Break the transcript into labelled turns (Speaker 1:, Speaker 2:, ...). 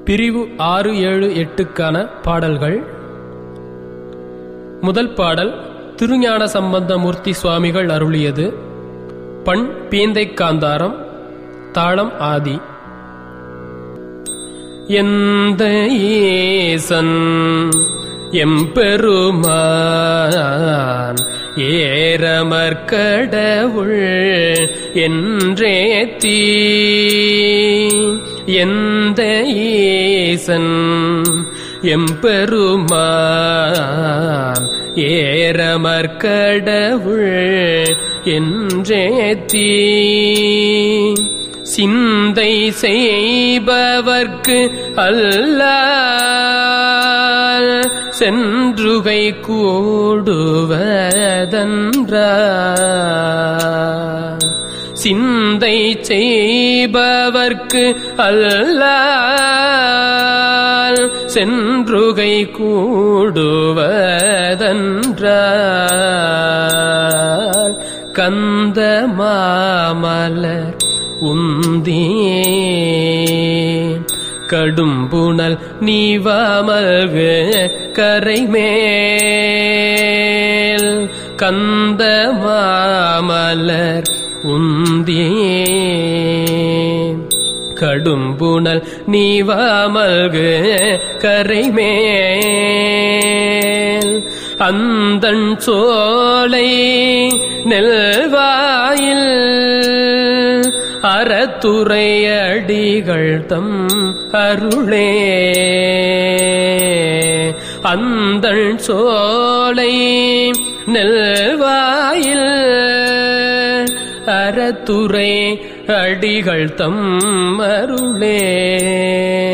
Speaker 1: பிரிவு ஆறு ஏழு எட்டுக்கான பாடல்கள் முதல் பாடல் திருஞான சம்பந்தமூர்த்தி சுவாமிகள் அருளியது பண் பீந்தை காந்தாரம் தாளம் ஆதி எந்த ஈசன் எம்பெருமான் ஏரமர்கடவுள் என்றே தீ எந்த ஈசன் எம்பெருமான் ஏரமர்கடவுள் என்றே தீ சிந்தை செய்பவர்க்கு அல்ல சென்றுகை கூடுவதன்ற சிந்தை செய்பவர்க்கு அல்ல சென்றுகை கூடுவதன்ற கந்த மாமலர் உந்தியே கடும்புணல் நீவாமல்கு கரைமேல் கந்த மாமலர் உந்தியே கடும்புணல் நீவாமல்கு கரைமேல் அந்தன் சோலை நெல்வாயில் அறத்துறையடிகள் தம் அருளே அந்தள் சோலை நெல்வாயில் அறத்துறை அடிகள் தம் அருளே